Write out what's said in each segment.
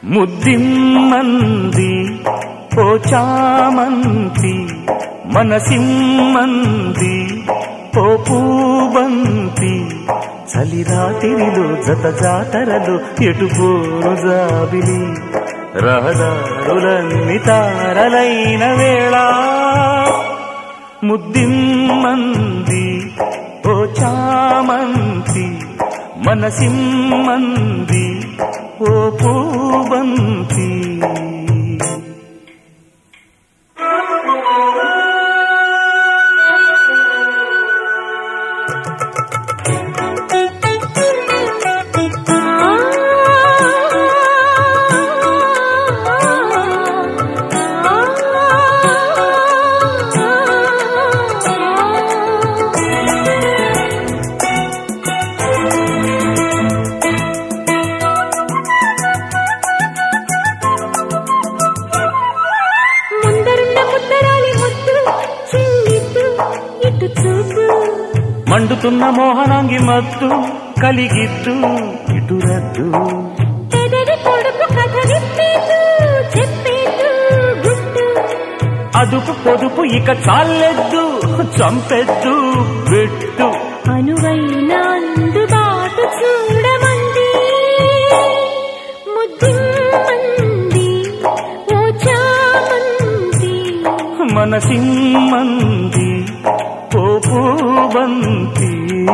ముద్దిమ్మంది ఓ చామంతి మనసిమ్మంది ఓ పూబంతి చలిరాతిరిలో జత జాతరలు ఎటుపోరు జాబిలి రహదారులన్ని తారలైన వేళ ముద్దిమ్మంది ఓ చామంతి మనసిమ్మంది ఓ పూబంతి ముందరున్న ముద్దరాలి ముద్దు చెల్లిద్దు ఇటు చూపు మండుతున్న మోహనాంగి మత్తు కలిగిద్దు ఇటురద్దు పెదవి పొడుపు కథ విప్పేదు చెప్పేదు గుట్టు అదుపు పొదుపు ఇక చాలెద్దు చంపెద్దు పెట్టు అనువైన అందుబాటు చూడమంది ముద్దిమ్మంది ఓ చామంది మనసిమ్మంది ఓ పూబంతి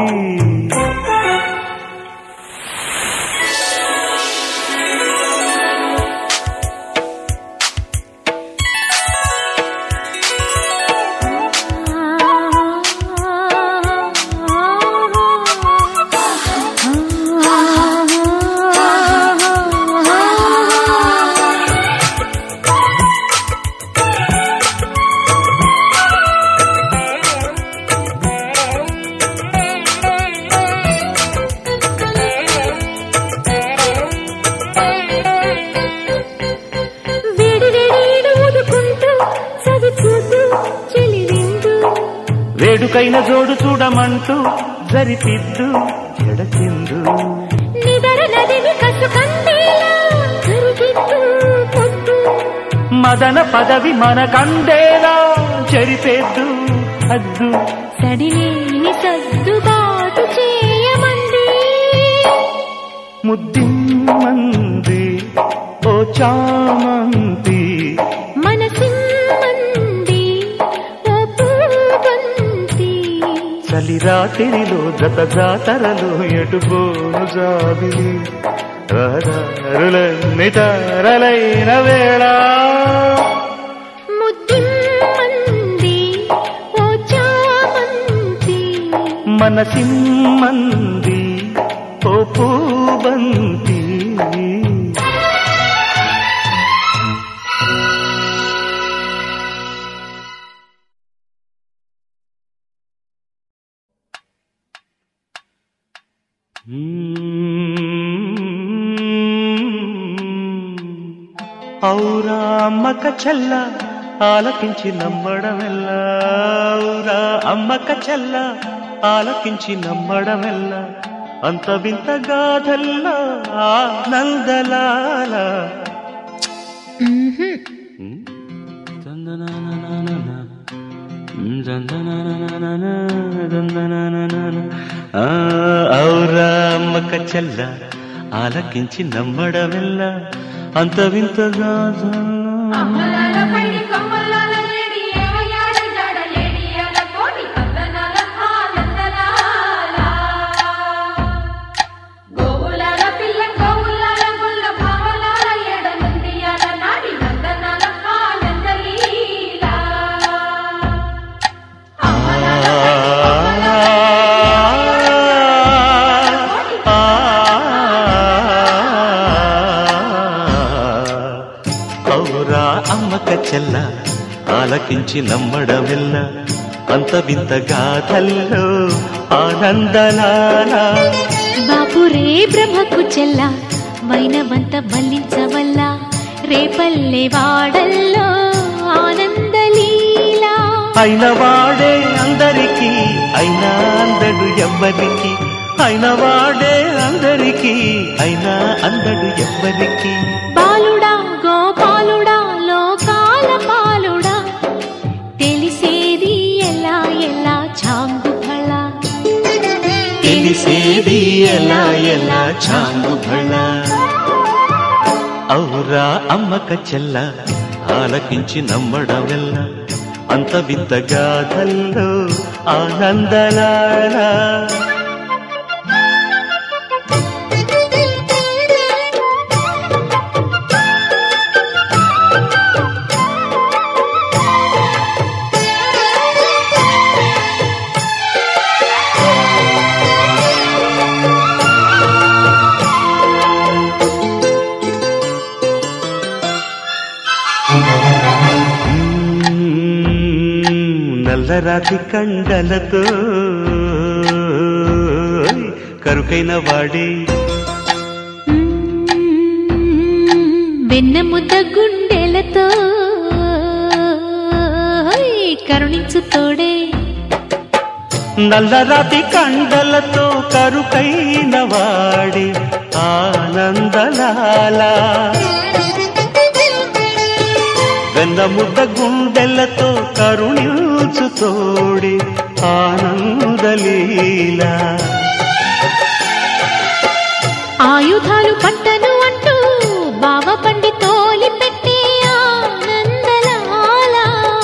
వేడి వేడి ఊదుకుంటూ చదువుతూ చెలివిందు వేడుకైన జోడు చూడమంటూ జరిపిద్దు ఎడచిందు నిదర నదిని కసు కందేలా కరిగిద్దు పొద్దు మదన పదవి మనకందేలా చెరిపేద్దు అద్దు సడిలేని సర్దుబాటు చేయమంది ముద్దిమ్మంది ఓ చామంతి మనసిమ్మంది ఓ పూబంతి చలిరాతిరిలో జత జాతరలు ఎటుపోను జాబిలి రహదారులన్ని తారలైన వేళ ముద్దిమ్మంది ఓ చామంతి మనసిమ్మంది ఓ పూబంతి ఔరా అమ్మక చెల్ల ఆలకించి నమ్మడమెల్లా ఔరా అమ్మక చెల్ల ఆలకించి నమ్మడమెల్లా అంత వింత గాథల్లా ఆనందలాల ఆ, ఔరా అమ్మక చెల్ల ఆలకించి నమ్మడమెల్లా అంత వింత గాథల్లా అమ్మలాల పైడి కమ్మలాల లేడి ఏమయ్యాడ జాడ లేడి అల కోడి కందనాల హాలందనాల గోవులాల పిల్ల గోవులాల గుల్ల భావలాల ఎడ నుండి అల నాడి నందనాల హాలందలీల అమ్మలాల ఔరా అమ్మక చెల్ల ఆలకించి నమ్మడమెల్ల అంత వింత గాథల్లో ఆనందలాల బాపురే బ్రహ్మకు చెల్ల వైనవంత మల్లించవల్ల రేపల్లె వాడల్లో ఆనందలీలా అయిన వాడే అందరికీ అయినా అందడు ఎవ్వరికి అయిన వాడే అందరికీ అయినా అందడు ఎవ్వరికి బాలు తెలిసేది ఎలా ఎలా చాంగుబళ ఔరా అమ్మక చెల్ల ఆలకించి నమ్మడమెల్ల అంత వింత గాథల్లో ఆనందలారా నల్లరాతి కండలతో కరుకైన వాడే వెన్న ముద్ద గుండెలతో కరుణించు తోడే నల్లరాతి కండలతో కరుకైన వాడే ఆనందలాల వెన్న ముద్ద గుండెలతో కరుణించు తోడే ఆనందలీలా ఆయుధాలు పట్టను అంటూ బావ పండి తోలి పెట్టే ఆనందలాల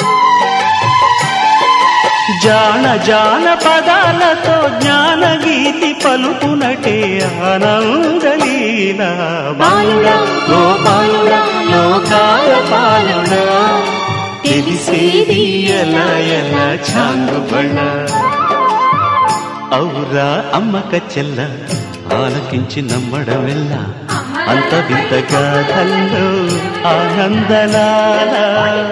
జాన జాన పదాలతో జ్ఞాన గీతి పలుకునటే ఆనందలీల బాలుడా గోపాలుడా లోకాల పాలుడా తెలిసేది ఎలా ఎలా చాంగుబళ్ళ ఔరా అమ్మక చెల్ల ఆలకించి నమ్మడమెల్ల అంత వింత గాథల్లో ఆనందలాల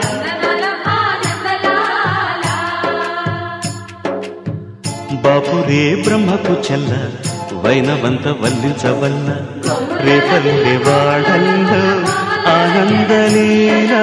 బాపురే బ్రహ్మకు చెల్ల వైనవంత వల్లించవల్ల రేపల్లె వాడల్లో ఆనందలీలా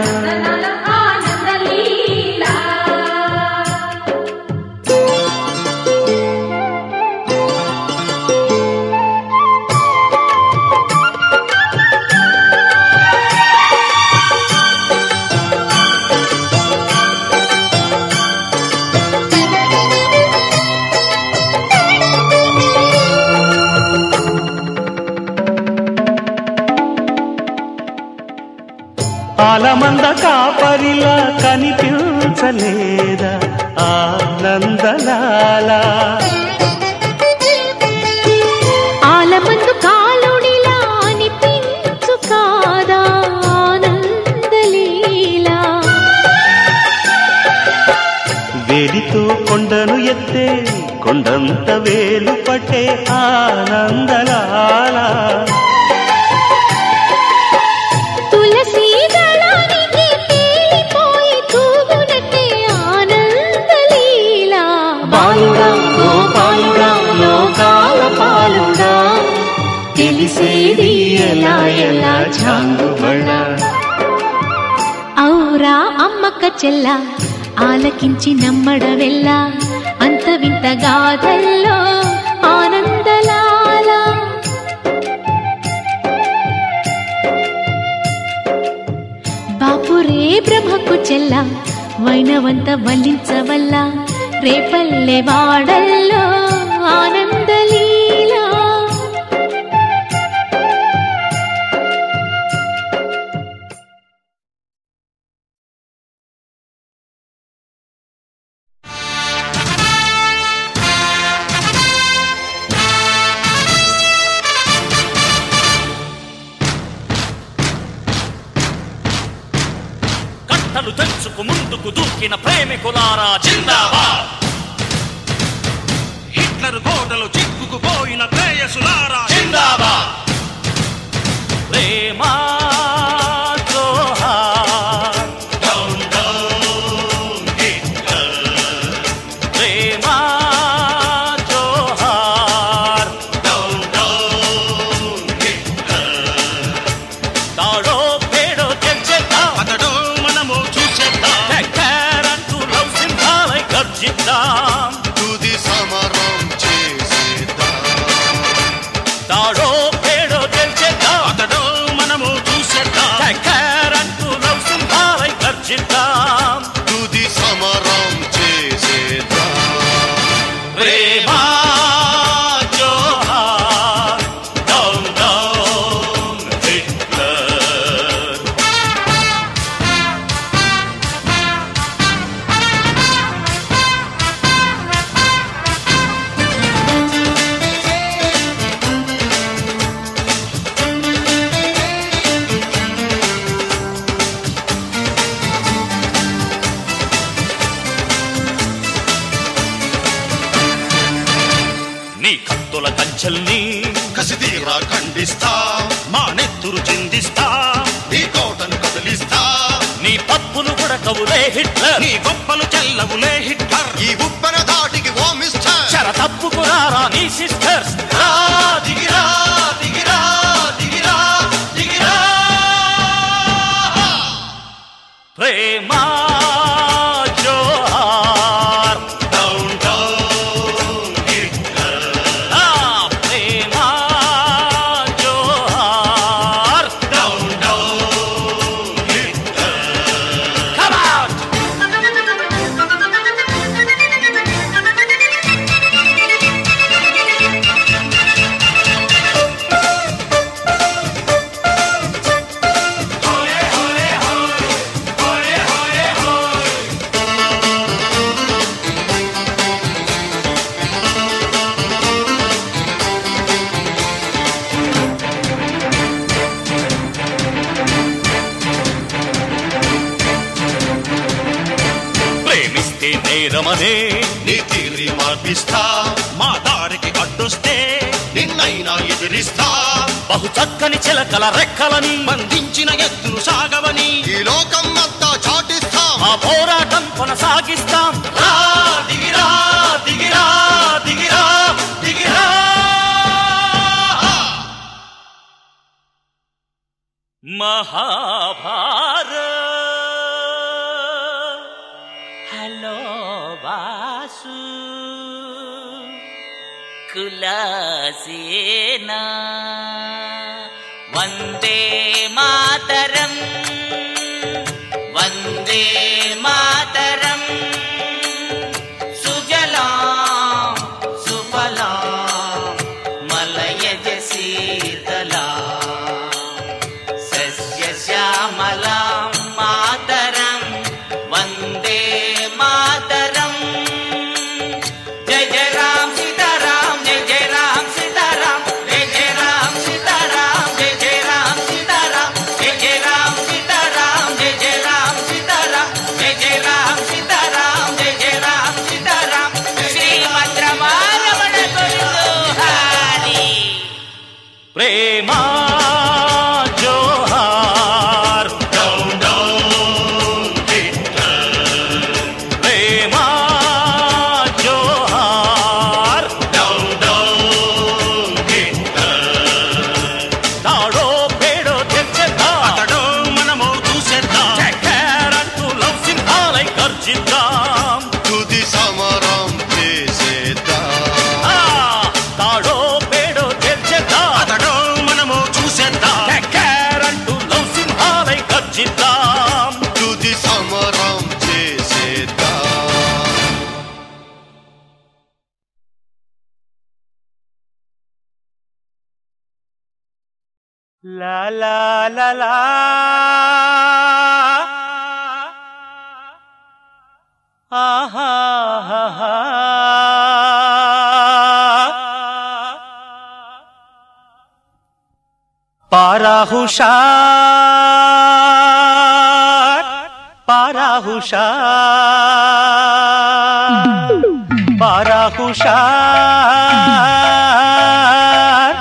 ఆలమంద కాపరిలా కనిపించలేదా ఆనందలాలా ఆలమందు కాలుడిలా అనిపించు కాదా ఆనందలీలా వేలితో కొండను ఎత్తే కొండంత వేలు పట్టే ఆనందలాల తులసి దళానికి తేలిపోయి తూగునట్టే ఆనందలీలా బాలుడా గోపాలుడా లోకాల పాలుడా తెలిసేది ఎలా ఎలా చాంగుబళ్ళ ఔరా అమ్మక్క చెల్ల ఆలకించి నమ్మడవెల్ల అంత వింత గాథల్లో ఆనందలాల బాపురే బ్రహ్మకు చెల్ల వైనవంత వల్లించవల్ల రేపల్లె వాడల్లో ఆనందలీలా కట్టలు తెంచుకు ముందుకు దూకిన ప్రేమికులారా జిందాబాద్ హిట్లర్ గోడలు చిక్కుకుపోయిన ప్రేయసులారా జిందాబాద్ ప్రేమ జోహార్ డౌన్ డౌన్ హిట్లర్ ప్రేమ జోహార్ డౌన్ డౌన్ హిట్లర్ తాడో పేడో తెచ్చేద్దాం అతడో మనము చూసేద్దాం అంటూ లవ్ సింహాలై గర్జిద్దాం తుది సమరం చేసేద్దాం తాడో పేడో తెచ్చేద్దాం అతడో మనము చూసేద్దాం అంటూ లవ్ సింహాలై గర్జిద్దాం తుది సమరం చేసేద్దాం ప్రేమ నీ కత్తుల కంచెల్ని కసిదీరా ఖండిస్తా మా నెత్తురు చిందిస్తా నీ కోటను కదిలిస్తా నీ పప్పులు కూడా కవులే హిట్లర్ నీ గొప్పలు చెల్లవులే హిట్లర్ ఈ ఉప్పెన దాటికి ఓ మిస్టర్ చర తప్పుకురారా నీ సిస్టర్స్ రా, దిగిరా దిగిరా దిగిరా దిగిరా ప్రేమా జోహార్ డౌన్ డౌన్ హిట్లర్ ఆ ప్రేమా జోహార్ down down Hitler come out ప్రేమిస్తే నేరమనే నీ తీరి మార్పిస్తా మా దారికి అడ్డొస్తే నిన్నైనా ఎదిరిస్తా బహు చక్కని చిలకల రెక్కలని బంధించిన ఎత్తులు సాగవని ఈ లోకం అంతా చాటిస్తాం ఆ పోరాటం కొనసాగిస్తాం రా, దిగిరా దిగిరా దిగిరా దిగిరా మహాభారత్ హలో వాసు కులాసేనా వందే మాతరం వందే మాతరం సుజలాం సుఫలాం మలయజ శీతలాం సస్యశ్యామలాం మాతరం వందే మాతరం జయ జయ రామ్ సీతారాం జయ జయ రామ్ సీతారాం జయ జయ రామ్ సీతారాం జయ జయ రామ్ సీతారాం జయ జయ రామ్ సీతారాం జయ జయ రామ్ సీతారాం జయ జయ రామ్ సీతారాం జయ జయ రామ్ సీతారాం శ్రీమద్ రమారమణ గురుహారి ప్రేమా జోహార్ డౌన్ డౌన్ హిట్లర్ ప్రేమా జోహార్ డౌన్ డౌన్ హిట్లర్ తాడో పేడో తెచ్చేద్దా అతడో మనమో చూసేద్దాం చక్కెరంటూ లవ్ సింహాలై గర్జిద్దాం తుది సమరం చేసేద్దాం ఆ, తాడో పేడో తెచ్చేద్దా అతడో మనమో చూసేద్దాం చక్కెరంటూ లవ్ సింహాలై గర్జిద్దాం తుది సమరం చేసేద్దాం లా లా లా లా ఆహా హా హా. పారాహుషార్ పారాహుషార్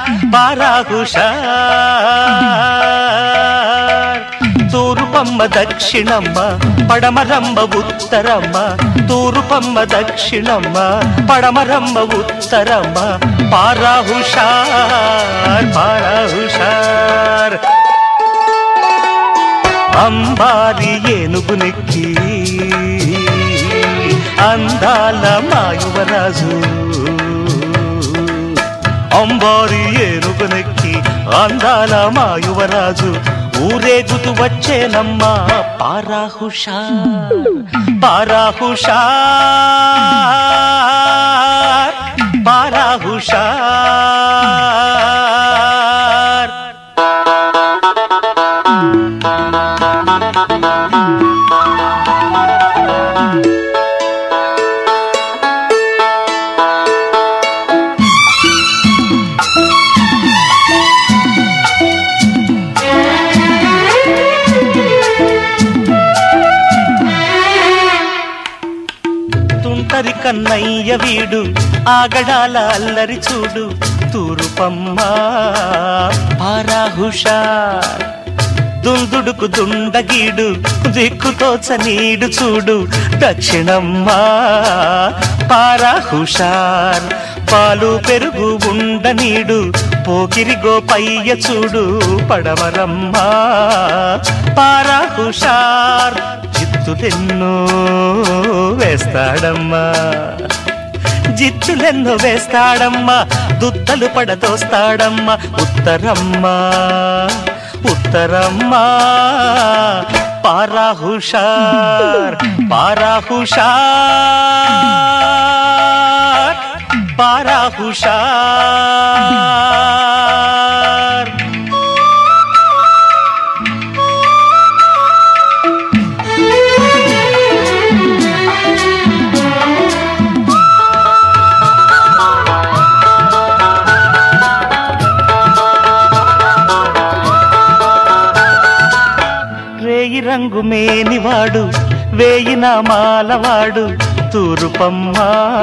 పారాహుషార్ తూరుపమ్మ దక్షిణమ్మ పడమరమ్మ ఉత్తరమ్మ తూరుపమ్మ దక్షిణమ్మ పడమరమ్మ ఉత్తరమ్మ పారాహుషార్ పారాహుషార్ అంబారి ఏనుగునెక్కి అందాల మాయువరాజు అంబారి ఏనుగునెక్కి అందాల మాయువరాజు ఊరేగుతూ వచ్చేనమ్మా పారాహుషా పారాహుషా పారాహుషార్ తుంటరి కన్నయ్య వీడు ఆగడాల అల్లరి చూడు తూరుపమ్మ పారాహుషా దుందుడుకు దుండగీడు దిక్కుతోచ నీడు చూడు దక్షిణమ్మ పారా హుషార్ పాలు పెరుగు ఉండ నీడు పోకిరి గోపయ్య చూడు పడవరమ్మ పారా హుషార్ జిత్తులెన్నో వేస్తాడమ్మా జిత్తులెన్నో వేస్తాడమ్మా దుత్తలు పడదోస్తాడమ్మా ఉత్తరమ్మా ఉత్తరమ్మా పారాహుషార్ పారాహుషార్ పారాహుషార్ రేయి రంగు మేనివాడు వేయి నామాలవాడు తూరుపమ్మ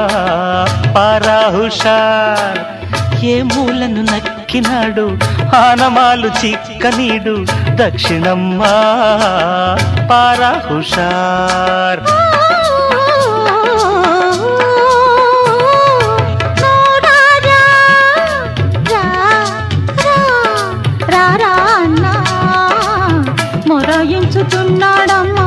పారాహుషార్ ఏ మూలను నక్కినాడు ఆనమాలు చిక్కనీడు దక్షిణమ్మ పారాహుషార్ మొరాయించుతున్నాడమ్మా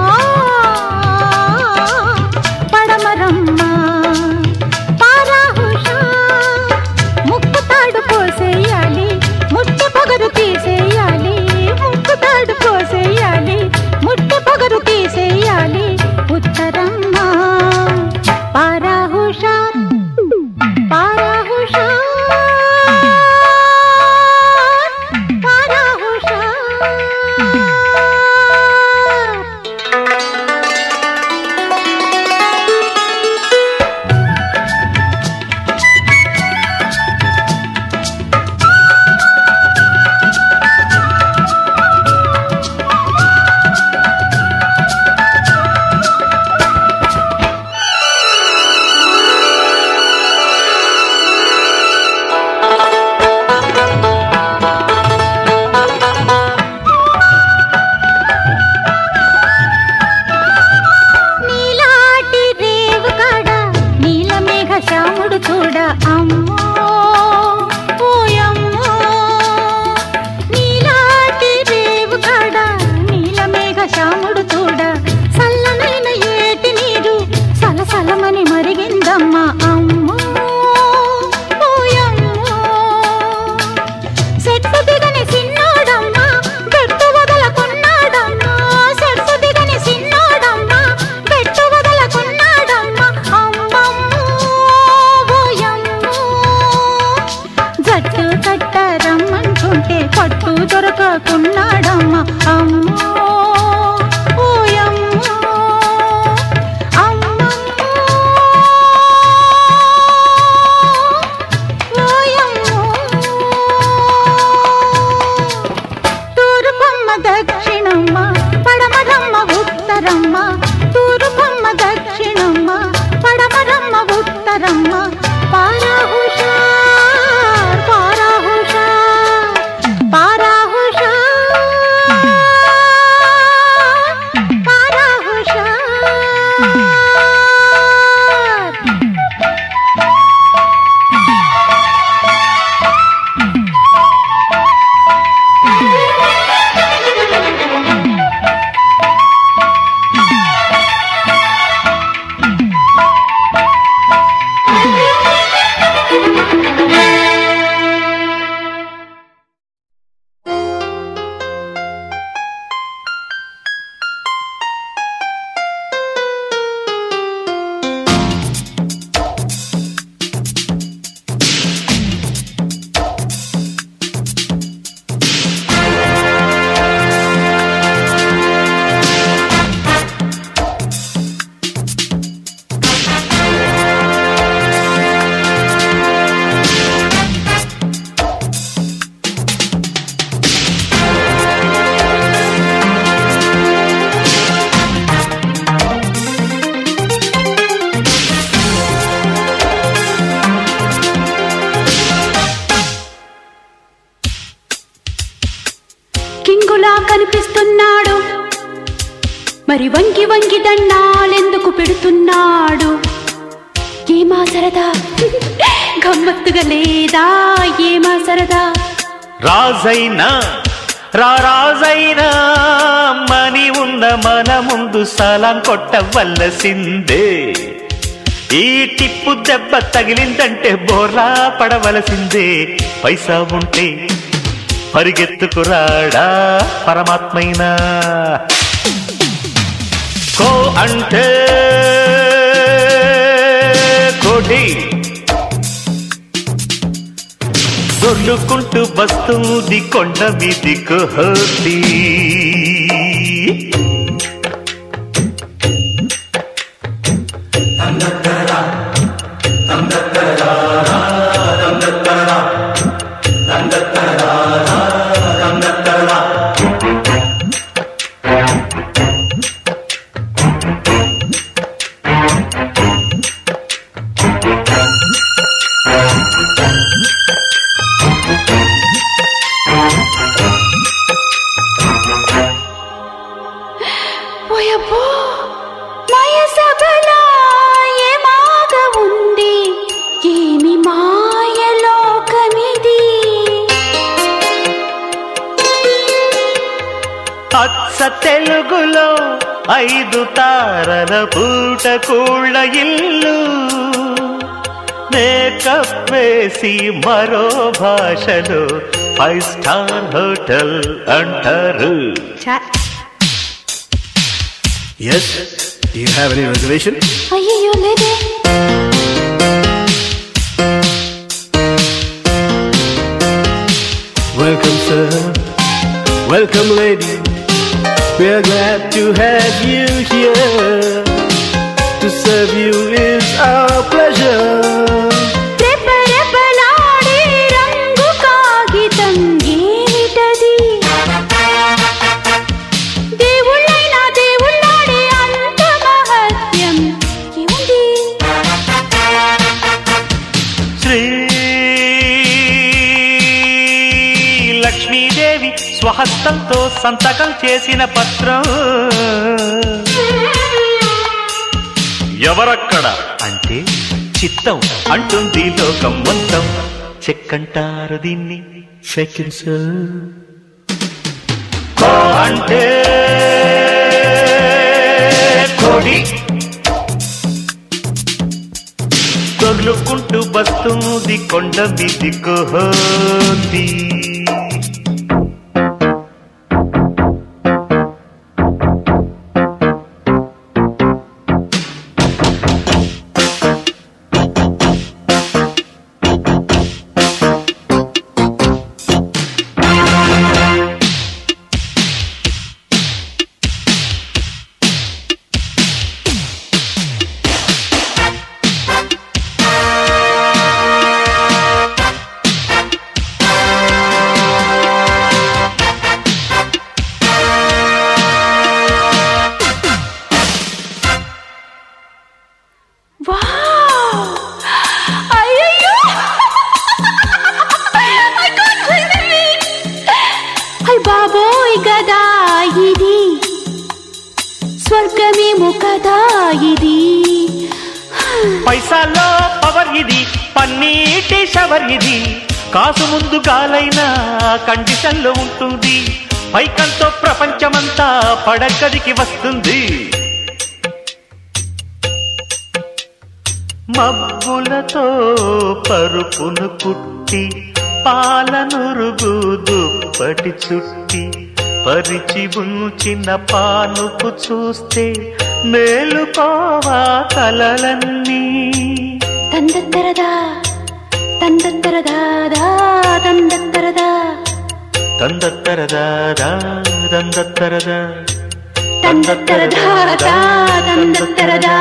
పడమరమ్మ పారాహుషా ముక్కు తాడు పోసేయాలి ముట్టి పొగరు తీసేయాలి ముక్కు తాడు పోసేయాలి ముట్టి పొగరు తీసేయాలి ఉత్తరం రంగులా కనిపిస్తున్నాడు మరి వంగి వంగి దండాలెందుకు పెడుతున్నాడు ఏమా సరదా గమ్మత్తుగా లేదా ఏమా సరదా రాజైనా రా రాజైనా మని ఉన్న మన ముందు సలాం కొట్టవలసిందే ఈ టిప్పు దెబ్బ తగిలిందంటే బోర్లా పడవలసిందే పైసా ఉంటే పరిగెత్తుకురాడా పరమాత్మైనా కో అంటే కోటి దొర్లుకుంటూ వస్తుంది కొండ మీది కోహతి ఓయబ్బో మాయసభలా ఏమాగ ఉంది ఏమి మాయలోకమిది అచ్చ తెలుగులో ఐదు తారల పూట కూళ్ళ ఇల్లు మేకప్ వేసి మరో భాషలో ఫైవ్ స్టార్ హోటల్ అంటారు Yes? Do you have any reservation? అయ్యో లేదే Welcome, sir. Welcome, lady. We're glad to have you here. To serve you is our pleasure. రెపరెపలాడే రంగు కాగితం ఏమిటది దేవుళ్ళైనా దేవుళ్ళాడే అంత మహత్యం ఏముంది శ్రీ లక్ష్మీదేవి స్వహస్తంతో సంతకం చేసిన పత్రం ఎవరక్కడ అంటే చిత్తం అంటుంది లోకం మొత్తం చెక్కంటారు దీన్ని Second, sir. కో అంటే కోడి తొర్లుకుంటూ వస్తుంది కొండ మీది కోహోది వావ్ అయ్యయ్యో I can't believe it. అయ్ బాబోయ్ గదా ఇది స్వర్గమేమో కదా ఇది పైసాల్లో పవర్ ఇది పన్నీటి షవర్ ఇది కాసు ముందు గాలైనా కండిషన్లో ఉంటుంది పైకంతో ప్రపంచమంతా పడగదికి వస్తుంది మబ్బులతో పరుపును కుట్టి పాలనురుగు దుప్పటి చుట్టి పరిచి ఉంచిన పానుపు చూస్తే మేలుకోవా కలలన్నీ తందత్తరదా తందత్తరదా దా తందత్తరదా తందత్తరదాదా దందత్తరదా తందత్తరదా దా తందత్తరదా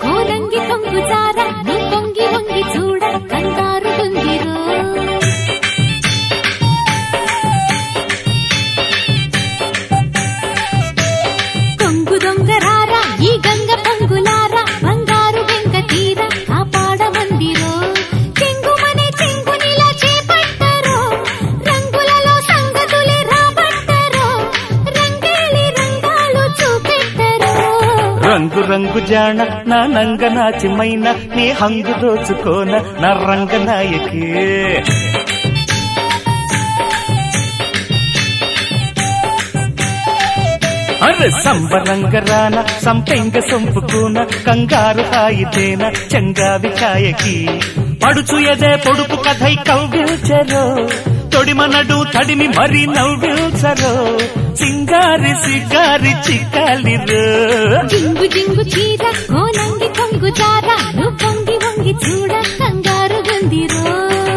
కోలంగి కొంగు జార నువ్వు పొంగి వంగి చూడ కంగారు గుందిరో కొంగు దొంగరారా ఈ గంగ పొంగులారా బంగారు వెంక తీర కాపాడమందిరో చెంగుమనే చెంగునిలా చేపట్టరో రంగులలో సంగతులే రాబట్టరో రంగేలి రంగాలు చూపెట్టరో రంగు రంగు జాణ నా నంగ నాచిమైన నీ హంగు దోచుకోన నా రంగ నాయకే అరే సంబరంగ రాన సంపెంగ సొంపుకున కంగారు హాయితేన చంగావి కాయకి పడుచు ఎదే పొడుపు కథై కవ్విల్చరో తొడిమనడు తడిమి మరి నవ్విల్చరో సింగారి సిగారి చిక్కాలిరో జింగు జింగు చీర కోలంగి కొంగు జార నువ్వు పొంగి వంగి చూడ కంగారు గుందిరో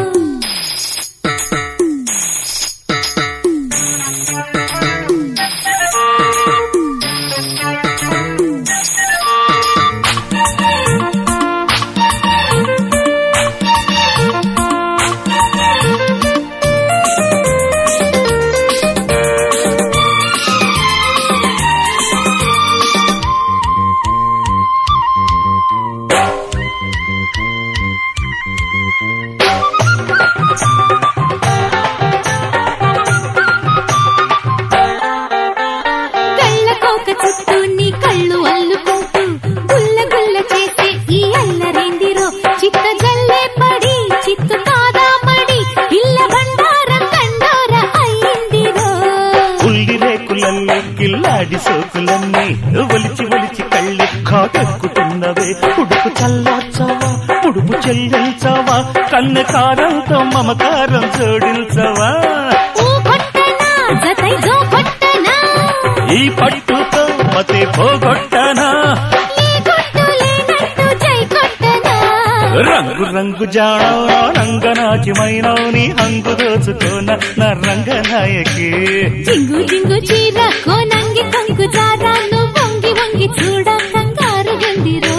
కళ్ళ కోక చుట్టూ నీ కళ్ళు అల్లుకుంటూ గుల్ల గుల్ల చేసే ఈ అల్లరేందిరో చిత్త జల్లే పడి చిత్తు కాదా పడి పిల్ల బండారం కండోర అయ్యిందిరో ఉల్లి రేకులల్లే కిల్లాడి సోకులన్నీ ఒలిచి ఒలిచి కళ్ళి కాటెక్కుతున్నవే ఉడుపు చల్లార్చవా ఉడుపు చెల్లించవా కన్నె కారంతో మమకారం జోడించవా ఊ కొట్టనా జతై జో కొట్టనా ఈ పట్టుతో మతే పోగొట్టనా ఈ కొట్టు లేనట్టు జై కొట్టనా రంగు రంగు జాడో రంగనాచిమైనవు నీ హంగు దోచుకోన నా రంగనాయకి జింగు జింగు చీర కోనంగి కొంగు జారా నువ్వు వంగి వంగి చూడ కంగారు గుందిరో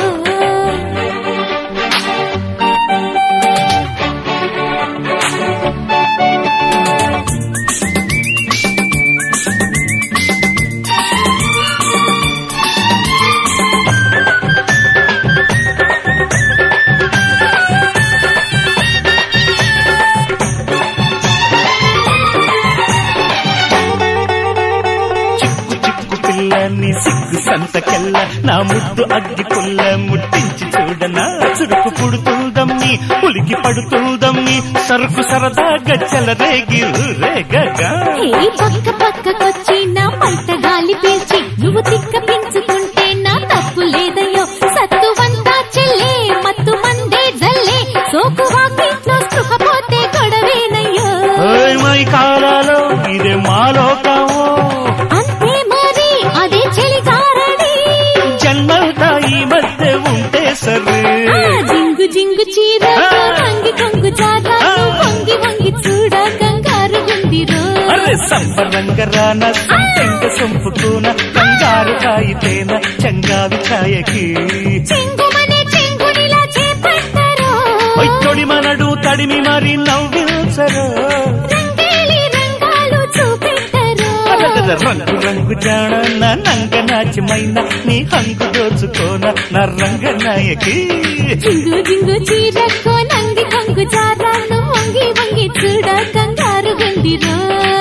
చిక్కు చిక్కు పిల్ల నీ సిగ్గు సంతకెల్ల నా ముద్దు అగ్గి పుల్ల ముట్టించి చూడనా చురుకు పుడుతుందమ్మి ఉలికి పడుతుందమ్మి సరుకు సరదాగా చెలరేగి రేగగా ఏ పక్క పక్కకొచ్చి నా పంట గాలి పీల్చి నువ్వు తిక్క పెంచుకుంటే నా తప్పు లేదయ్యో సత్తువంతా చెల్లే మత్తు మందే జల్లే సోకు వాకిట్లో సుఖపోతే గొడవేనయ్యో ఓయ్ మై కాలాలో ఇదే మాలోకమో అంతే మరి అదే చెలికారడి జన్మల్తా ఈ మధ్య ఉంటే సరే ఆ జింగు జింగు చీర వంగి కొంగు జారా వంగి వంగి చూడ కంగారు గుందిరో అరే సంబరంగ రాన సంపెంగ సొంపుకున కంగారు కాయితేన చంగావి ఛాయకి చెంగుమనే చెంగునిలా చేపట్టరో ఒట్టొడి మనడు తడిమి మరి నవ్విల్చరు రంగేలి రంగాలు చూపెట్టరో అరగద రంగు రంగు జాణ నా నంగ నాచిమైన నీ హంగు దోచుకోన నా రంగ నాయకి జింగు జింగు చీర కోనంగి కొంగు జారా నువ్వు వంగి వంగి చూడ కంగారు గుందిరో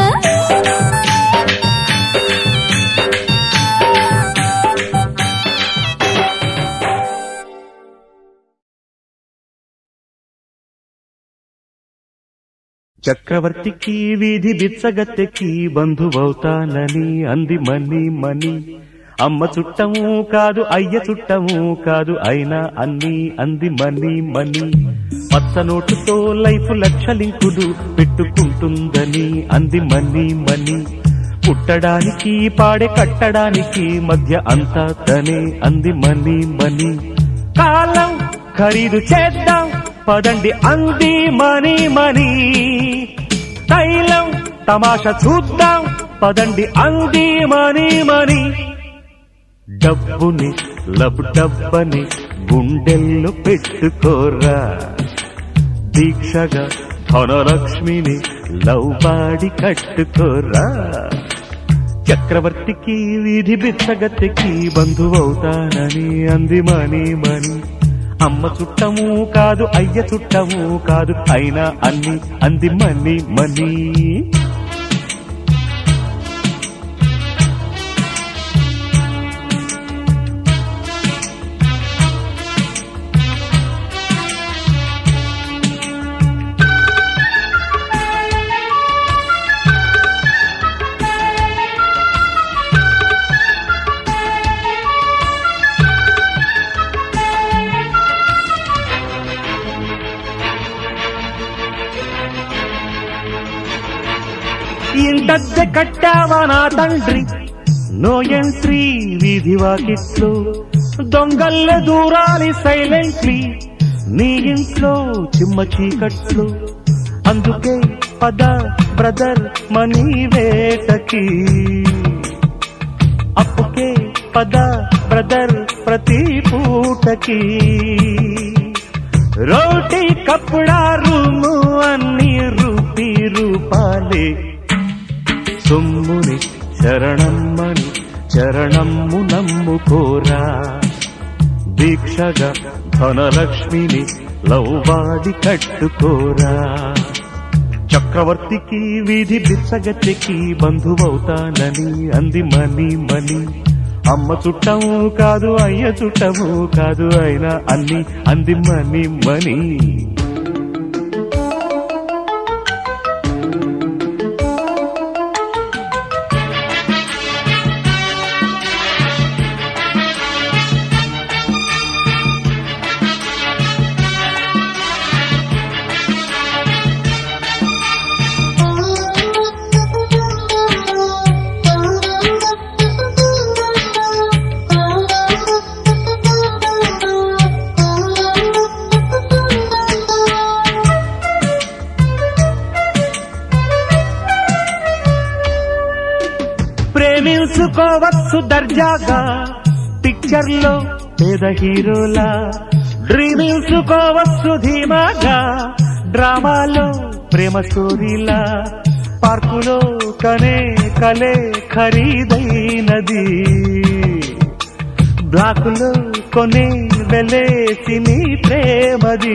చక్రవర్తికి వీధి బిచ్చగత్తెకి బంధువవుతానని అంది మని మని అమ్మ చుట్టము కాదు అయ్య చుట్టము కాదు అయినా అన్ని అంది మని మని పచ్చ నోటుతో లైఫ్ లక్షలింకులు పెట్టుకుంటుందని అంది మని మని పుట్టడానికి పాడే కట్టడానికి మధ్య అంతా తనే అంది మని మని కాలం ఖరీదు చేద్దాం పదండి అంది మని మని తైలం తమాషా చూద్దాం పదండి అంది మని మని డబ్బుని లబ్ డబ్బని గుండెల్లో పెట్టుకోరా దీక్షగా ధనలక్ష్మిని లవ్ బాడి కట్టుకోరా చక్రవర్తికి వీధి బిచ్చగత్తెకి బంధువవుతానని అంది మని మని అమ్మ చుట్టము కాదు అయ్య చుట్టము కాదు అయినా అన్ని అంది మని మని ఇంటద్దె కట్టావా నా తండ్రి నో ఎంట్రీ వీధి వాకిట్లో దొంగల్లే దూరాలి సైలెంట్లీ నీ ఇంట్లో చిమ్మ చీకట్లు అందుకే పద బ్రదర్ మనీ వేటకి అప్పుకే పద బ్రదర్ ప్రతి పూటకి రోటీ కప్పుడా రూము అన్ని రూపీ రూపాలే సొమ్ముని శరణమ్మని చరణమ్ము నమ్ముకోరా దీక్షగా ధనలక్ష్మిని లవ్వాడి కట్టుకోరా చక్రవర్తికి వీధి బిచ్చగత్తెకి బంధువవుతానని అంది మని మని అమ్మ చుట్టము కాదు అయ్య చుట్టము కాదు అయినా అన్ని అంది మని మని ప్రేమించుకోవచ్చు దర్జాగా పిక్చర్ లో పేద హీరోలా డ్రీమించుకోవచ్చు ధీమాగా డ్రామాలో ప్రేమ స్టోరీలా పార్కులో కనే కలే ఖరీదైనది బ్లాకులో కొనే వెలేసి నీ ప్రేమది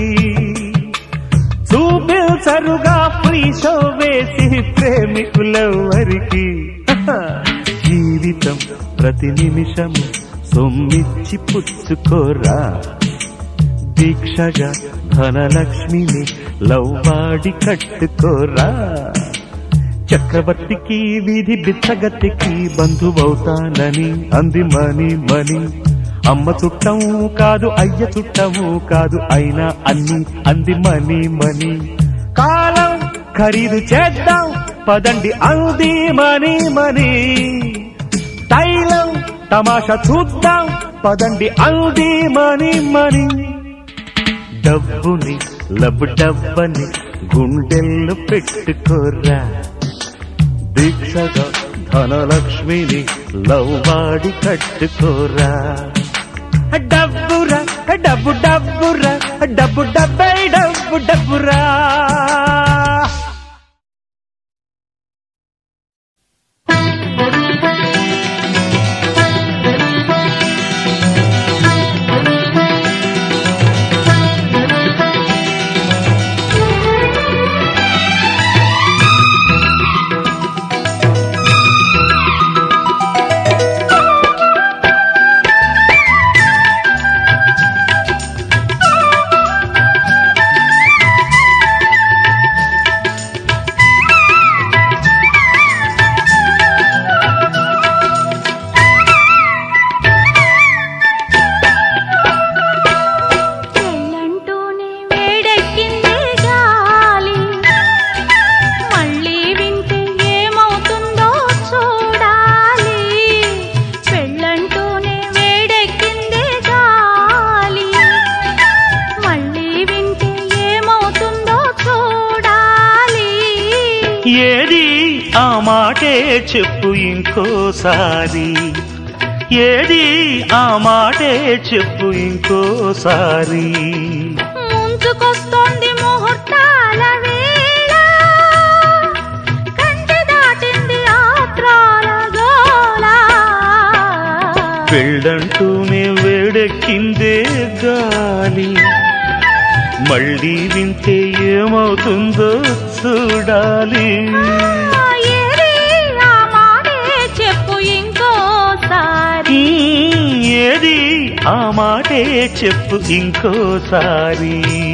చూపించరుగా ఫ్రీ షో వేసి ప్రేమికులెవరికి జీవితం ప్రతి నిమిషము సొమ్మిచ్చి పుచ్చుకోరా దీక్షగా ధనలక్ష్మిని లవ్వాడి కట్టుకోరా చక్రవర్తికి వీధి బిచ్చగత్తికి బంధువవుతానని అంది మని మని అమ్మ చుట్టము కాదు అయ్య చుట్టము కాదు అయినా అన్ని అంది మని మని కాలం ఖరీదు చేద్దాం పదండి అంది మని మని తైలం తమాషా చూద్దాం పదండి అంది మని మని డబ్బుని లబ్ డబ్బని గుండెల్లో పెట్టుకోరా దీక్షగా ధనలక్ష్మిని లవ్వాడి కట్టుకోరా డబ్బురా డబ్బు డబ్బురా డబ్బు డబ్బై డబ్బు డబ్బురా పెళ్ళంటూనే వేడెక్కిందే గాలి మళ్ళీ వింటే ఏమవుతుందో చూడాలి పెళ్ళంటూనే వేడెక్కిందే గాలి మళ్ళీ వింటే ఏమవుతుందో చూడాలి ఏది ఆ మాటే చెప్పు ఇంకోసారి ఏది ఆ మాటే చెప్పు ఇంకోసారి ముంచుకొస్తోంది ముహూర్తాల వేళ కంటి దాటింది ఆత్రాల గోల పెళ్ళంటూనే వేడెక్కిందే గాలి మళ్ళీ వింటే ఏమవుతుందో చూడాలి ఆ ఏది ఆ మాటే చెప్పు ఇంకోసారి ఈ ఏది ఆ మాటే చెప్పు ఇంకోసారి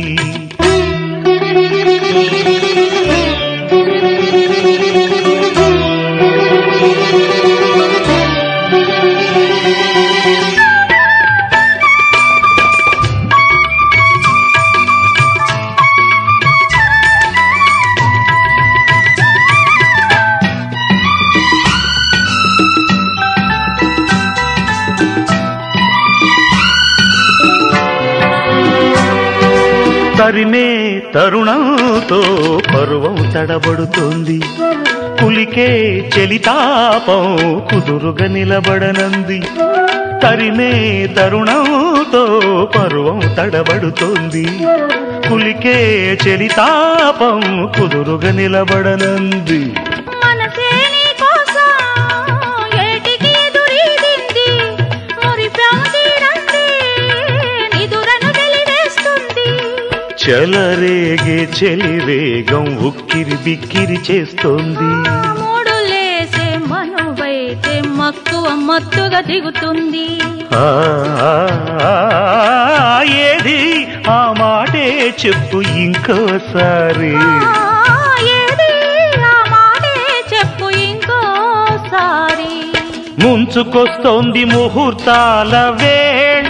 తరిమే తరుణంతో పరువం తడబడుతోంది కులికే చెలితాపం కుదురుగా నిలబడనంది తరిమే తరుణంతో పరువం తడబడుతోంది కులికే చెలితాపం కుదురుగా నిలబడనంది మనసే నీ కోసం ఏటికి ఎదురీదింది మురిపాము తీరంది నిదురను వెలివేస్తుంది చెలరేగే చెలివేగం ఉక్కిరి బిక్కిరి చేస్తోంది మూడు లేసే మనువైతే మక్కువ మత్తుగా దిగుతుంది ఆ, ఆ, ఏది ఆ మాటే చెప్పు ఇంకోసారి ఆ, ఏది ఆ మాటే చెప్పు ఇంకోసారి ముంచుకొస్తోంది ముహూర్తాల వేళ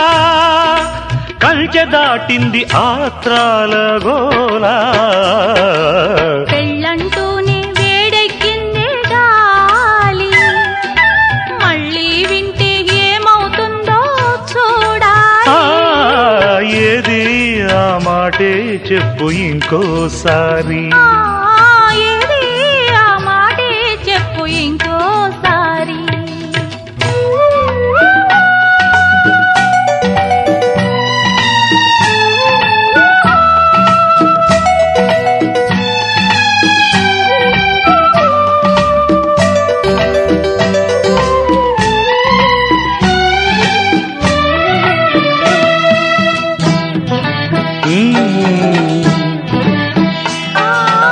కంచె దాటింది ఆత్రాల గోలా పెళ్ళంటూనే వేడెక్కిందే గాలి మళ్ళీ వింటే ఏమవుతుందో చూడాలి ఆ, ఏది ఆ మాటే చెప్పు ఇంకోసారి ఆ, ఏది ఆ మాటే చెప్పు ఇంకోసారి మ్మ్. ఆ,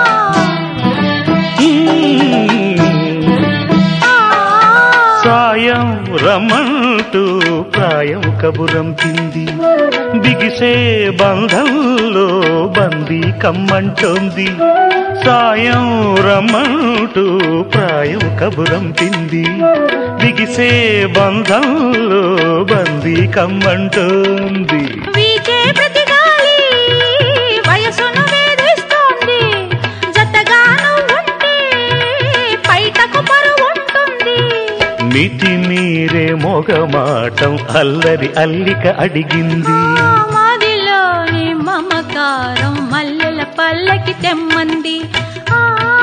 మ్మ్. ఆ, సాయం రమ్మంటూ ప్రాయం కబురంపింది బిగిసే బంధంలో బందీ కమ్మంటోంది సాయం రమ్మంటూ ప్రాయం కబురంపింది బిగిసే బంధంలో బందీ కమ్మంటోంది వీచే ప్రతి గాలి వయసును వేధిస్తోంది జతగాను ఉంటే పైటకు పరువుంటుంది మితి మీరే మొగమాటం అల్లరి అల్లిక అడిగింది ఆ మదిలోని మమకారం మల్లెల పల్లకి తెమ్మంది ఆ,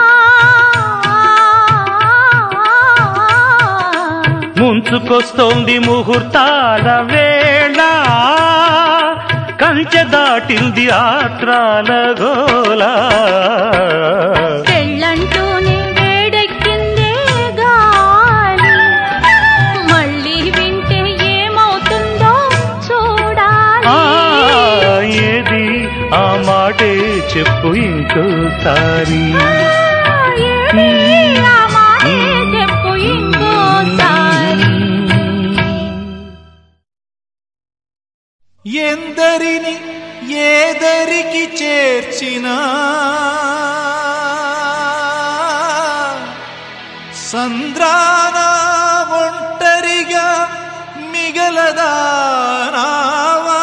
ముంచుకొస్తోంది ముహూర్తాల వేళ కంచె దాటింది ఆత్రాల గోల పెళ్ళంటూనే వేడెక్కిందే గాలి మళ్ళీ వింటే ఏమవుతుందో చూడాలి ఆ, ఏది ఆ మాటే చెప్పు ఇంకోసారి ఏది ఆ మాటే చెప్పు ఇంకోసారి ఎందరిని ఏదరికి చేర్చినా సంద్రాన ఒంటరిగా మిగలదా నావా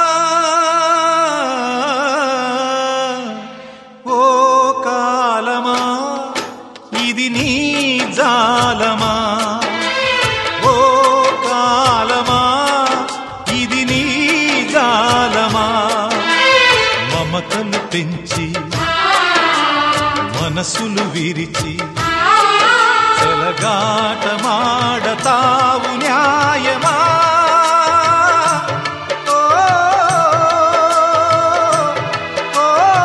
ఓ కాలమా ఇది నీ జాలమా ఓ కాలమా ఇది నీ జాలమా మమతలు పెంచి మనసులు విరిచి చెల చెలగాటమాడతావు న్యాయమా ఓ, ఓ,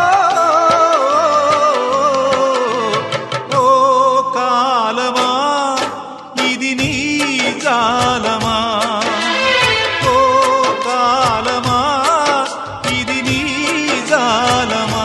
ఓ కాలమా ఇది నీ జాలమా ఓ కాలమా ఇది నీ జాలమా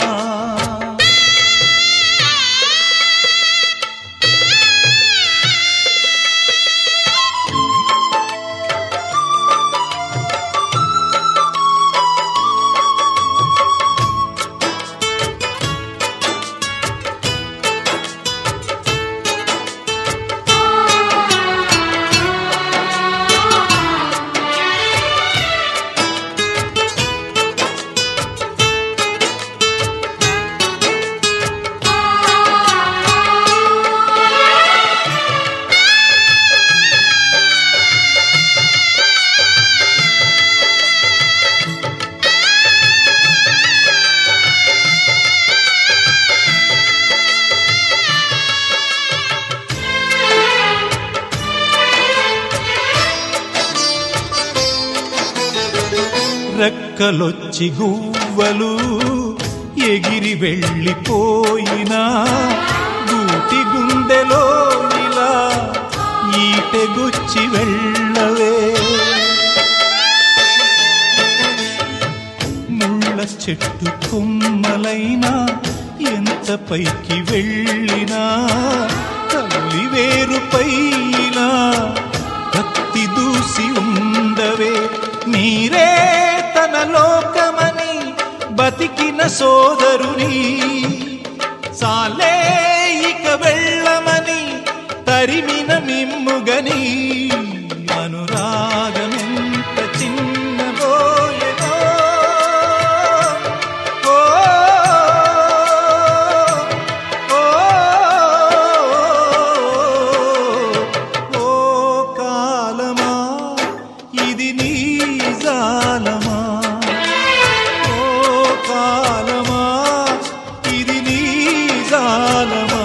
రెక్కలొచ్చి గువ్వలు ఎగిరి వెళ్ళిపోయినా గూటి గుండెలో ఇలా ఈటెగుచ్చి వెళ్ళవే ముళ్ళ చెట్టు కొమ్మలైనా ఎంత పైకి వెళ్ళినా తల్లి వేరుపైనా కత్తి దూసి ఉండవే మీరే తన లోకమని బతికిన సోదరుని సాలే ఇక వెళ్ళమని తరిమిన మిమ్ముగని అనురాగమెంత చిన్నబోయెనో ఓ, ఓ, ఓ కాలమా ఇది నీ జాలమా ఓ కాలమా ఇది నీ జాలమా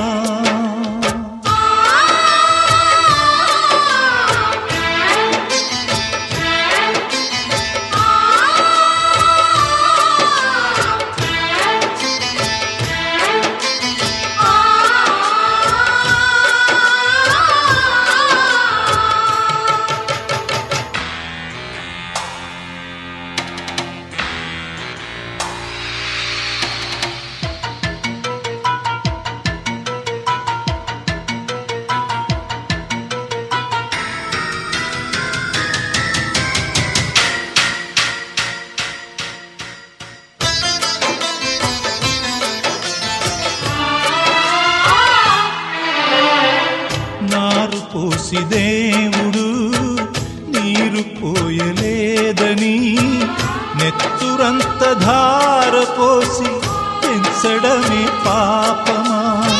నారు పోసి దేవుడు నీరు పోయలేదని నెత్తురంత ధార పోసి పెంచడమే పాపమా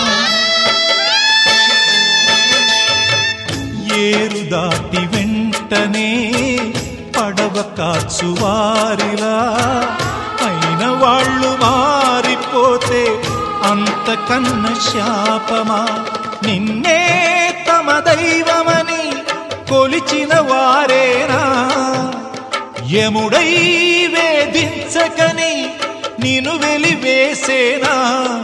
ఏరు దాటి వెంటనే పడవ కాచువారిలా అయిన వాళ్ళు మారిపోతే అంతకన్న శాపమా నిన్నే తమ దైవమని కొలిచిన వారేనా యముడై వేధించకని నిను వెలివేసేనా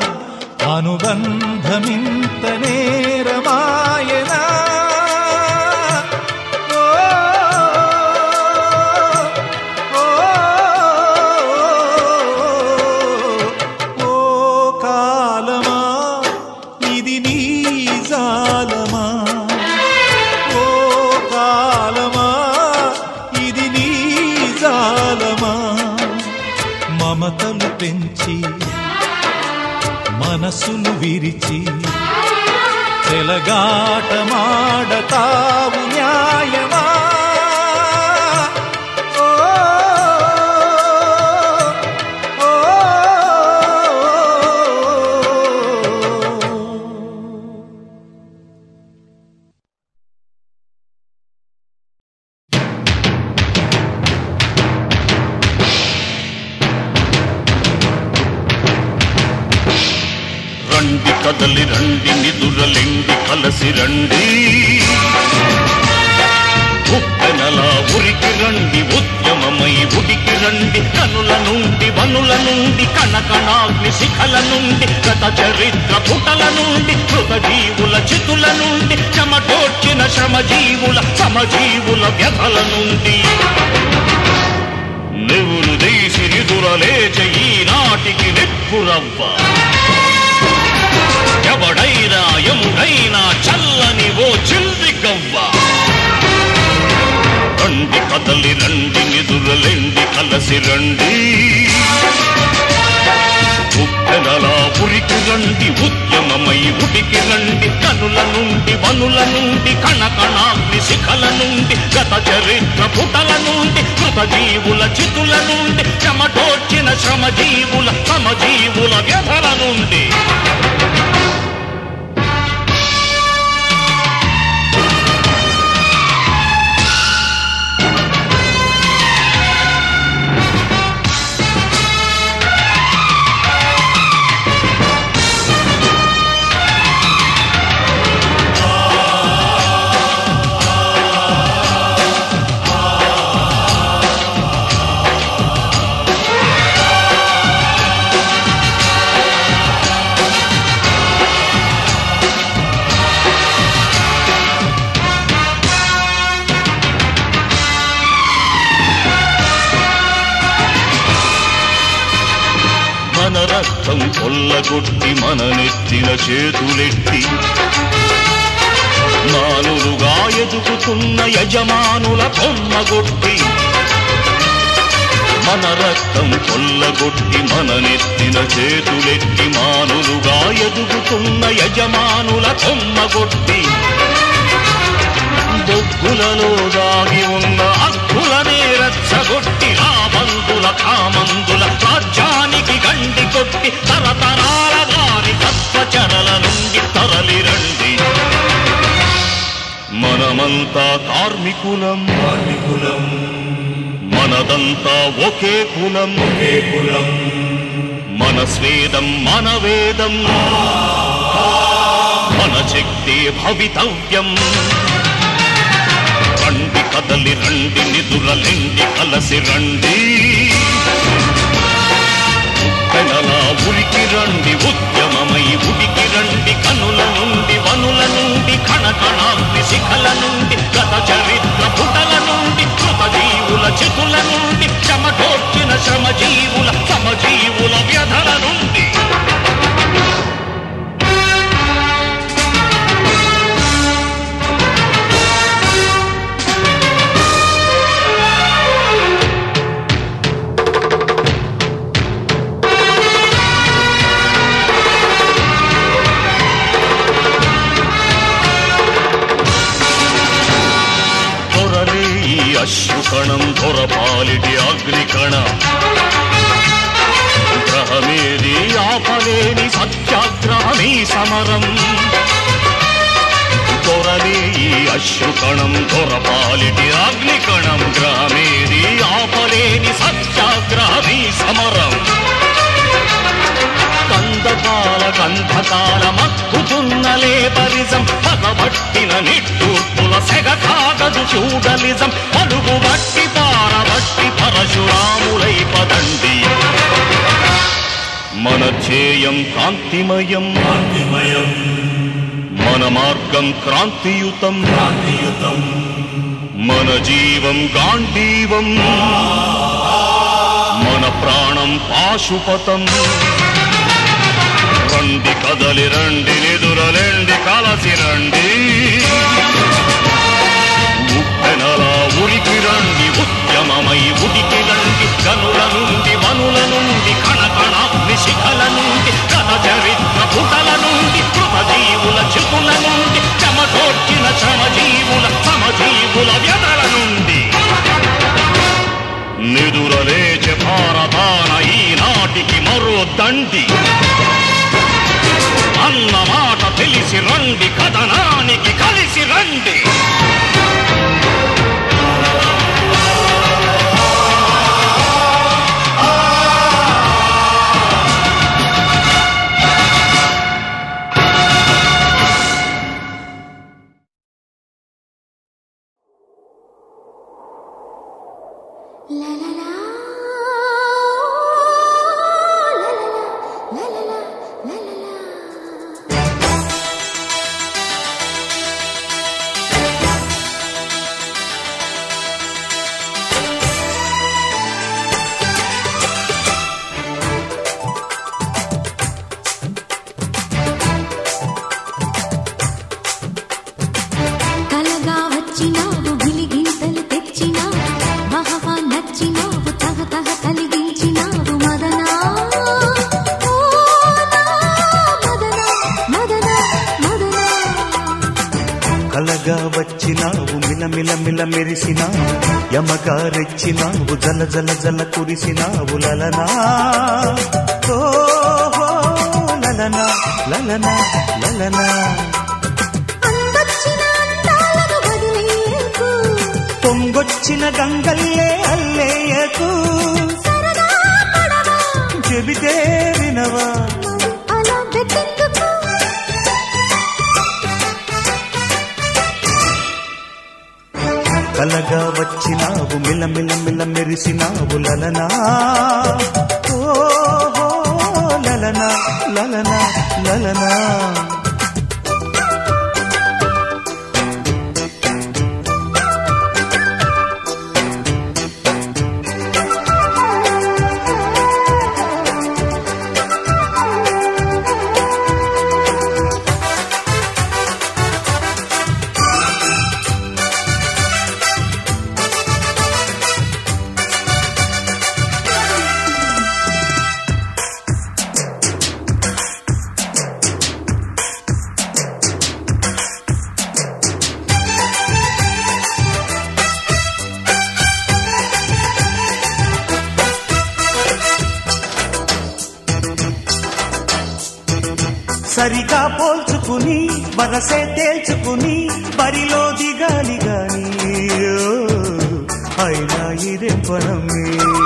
అనుబంధమింత నేరమాయనా ఓ, ఓ, ఓ కాలమా ఇది నీ జాలమా ఓ కాలమా ఇది నీ జాలమా మమతలు పెంచి మనసులు విరిచి చెలగాటమాడతావు న్యాయమా ఓ, ఓ, ఓ. రండి కదలి రండి నిదురలెండి కలసి రండి ఉప్పెనలా ఉరికి రండి ఉద్యమమై ఉడికి రండి కనుల నుండి వనుల నుండి కణకణాగ్ని శిఖల నుండి గత చరిత్ర పుటల నుండి కృత జీవుల చితుల నుండి చెమటోర్చిన శ్రమజీవుల సమజీవుల వ్యధల నుండి నెవురు దేశి నిదురలేచ ఈనాటికి నెప్పురవ్వ ఎవడైనా ఎముడైనా చల్లని ఓ చిల్లి గవ్వ రండి కదలి రండి నిదురలెండి కలసి రండి ఉప్పెనలా ఉరికి రండి ఉద్యమమై ఉడికి రండి కనుల నుండి వనుల నుండి కణకణాగ్ని శిఖల నుండి గత చరిత్ర పుటల నుండి కృత జీవుల చితుల నుండి చెమటోర్చిన శ్రమజీవుల సమజీవుల వ్యధల నుండి మన రక్తం కొల్లగొట్టి మన నెత్తిన చేతులెట్టి మానులుగా ఎదుగుతున్న యజమానుల కొమ్మగొట్టి మన రక్తం కొల్లగొట్టి మన నెత్తిన చేతులెట్టి మానులుగా ఎదుగుతున్న యజమానుల కొమ్మగొట్టి బొగ్గులలో దాగి ఉన్న అక్కులనే రచ్చగొట్టి రాబందుల కామందుల రాజ్యానికి గండి కొట్టి తరతరాల వారి తత్వచరల నుండి తరలి రండి మనమంతా కార్మికులం కార్మికులం మనదంతా ఒకే కులం ఒకే కులం మన స్వేదం మన వేదం మన శక్తి భవితవ్యం రండి కదలి రండి నిదురలెండి కలసి రండి పెనలా ఉరికి రండి ఉద్యమమై ఉడికి రండి కనుల నుండి వనుల నుండి కణకణాగ్ని శిఖల నుండి గత చరిత్ర పుటల నుండి కృత జీవుల చితుల నుండి చెమటోర్చిన శ్రమజీవుల సమజీవుల వ్యధల నుండి దొరలే ఈ అశ్రుకణం దొరపాలిటి అగ్నికణం గ్రహమేది ఆపలేని సత్యాగ్రహమీ సమరం దొరలే ఈ అశ్రుకణం దొరపాలిటి అగ్నికణం గ్రహమేది ఆపలేని సత్యాగ్రహమీ సమరం కందకాల గంధకాల మక్కుతున్న లేబరిజం పగబట్టిన నిట్టూర్పుల సెగ కాగదు చూడలిజం పలుగు బట్టి పారబట్టి పరశురాములై పదండి మన ధ్యేయం కాంతిమయం కాంతిమయం మన మార్గం క్రాంతియుతం క్రాంతియుతం మన జీవం గాంధీవం మన ప్రాణం పాశుపతం రండి కదలి రండి నిదురలెండి కలసి రండి ఉప్పెనలా ఉరికి రండి ఉద్యమమై ఉడికి రండి కనుల నుండి వనుల నుండి కణకణాగ్ని శిఖల నుండి కథ చరిత్ర పుటల నుండి కృత జీవుల చితుల నుండి చెమటోర్చిన శ్రమజీవుల సమజీవుల వ్యధల నుండి నిదురలేచే భారతాన ఈనాటికి మరో దండి అన్న మాట తెలిసి రండి కథనానికి కలిసి రండి వచ్చినావు మిలమిల మిల మెరిసినావు యమగారెచ్చినావు జల జల జల కురిసినావు లలనా ఓహో లలనా లలనా లలనా అందొచ్చిన అందాలను వదిలేయకు పొంగొచ్చిన గంగల్లే అల్లేయకు సరదా పడవా చెబితే వినవా మరి అలా వెతెందుకు కలగా వచ్చినావు మిలమిల మిల మెరిసినావు లలనా ఓహో లలనా లలనా లలనా సరిగా పోల్చుకుని వరసే తేల్చుకుని బరిలో దిగాలి గాని ఓ, అయినా ఇదేం పనమే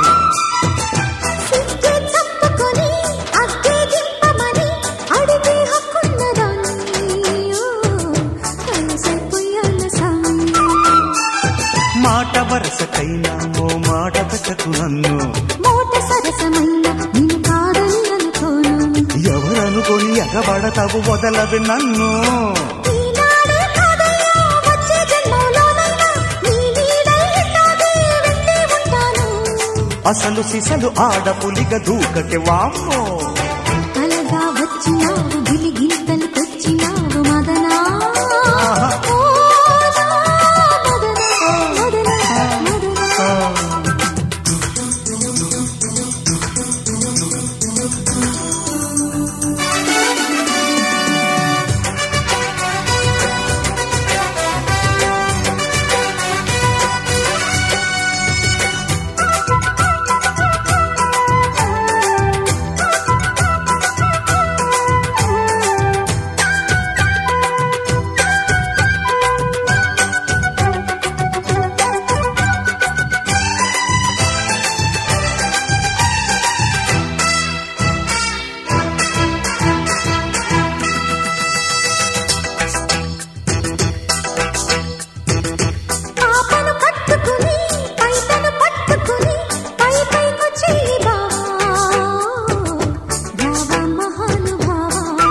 సిగ్గే చంపుకొని అగ్గే దింపమని అడిగే హక్కున్నదాన్ని ఓ, కలిసిపోయాల సామి మాట వరసకైనా ఓ మాట పెట్టకు నన్ను మోట సరసమైన నిన్ను కాదని అనుకోను ఎవరనుకొని ఎగబడతావు వదలవి నన్ను ఈనాడే కాదయ్యా వచ్చే జన్మలోనైనా నీ నీడై ఇట్టాగే వెంటే ఉంటాను అసలు సిసలు ఆడపులిగ దూకటి వామ్మో కలగా వచ్చినావు గిలిగింతలు తెచ్చినావు మదనా ఓ నా మదనా మదనా మదనా పాపను పట్టుకుని పైతను పట్టుకుని పై పైకొచ్చి బావా బావా మహానుభావా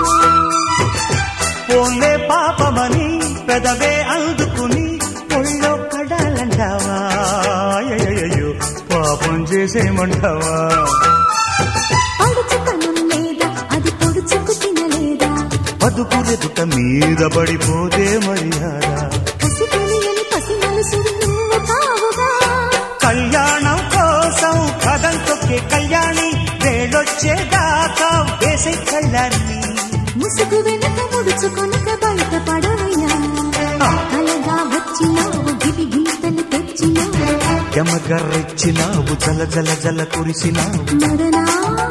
పోలే పాపమని పెదవే అందుకుని ఒళ్ళో కడాలంటావా అయ్యయ్యో పాపం చేసేమంటావా పడుచుతనం లేదా అది పొడుచుకు తినలేదా పదుపు ఎదుట మీద పడిపోతే మర్యాద కసి తెలియని పసి మనసుడు నువ్వు కావుగా కళ్యాణం కోసం కథం తొక్కే కళ్యాణి వేడొచ్చేదాకా వేసే కళ్యాణి ముసుగు వెనుక ముడుచుకొనక బయట పడవయ్యా కలగా వచ్చినావు గిలి గీతలు తెచ్చినావు యమగర్రెచ్చినావు జల జల జల కురిసినావు మదనా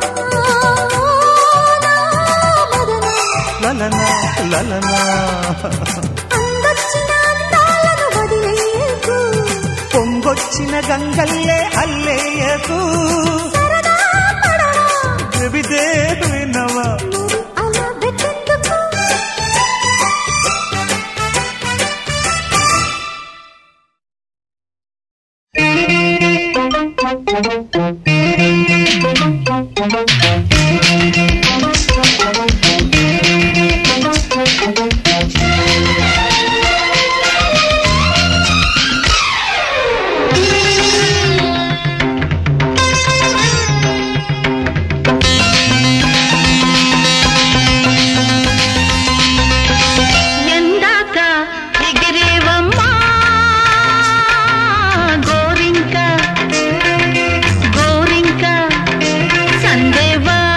మదనా లలనా లలనా అందొచ్చిన అందాలను వదిలేయకు పొంగొచ్చిన గంగల్లే అల్లేయకు సరదా పడవా చెబితే వినవా మరి అలా వెతెందుకు ఎందాక ఎగిరేవమ్మా గోరింక గోరింక సందేవా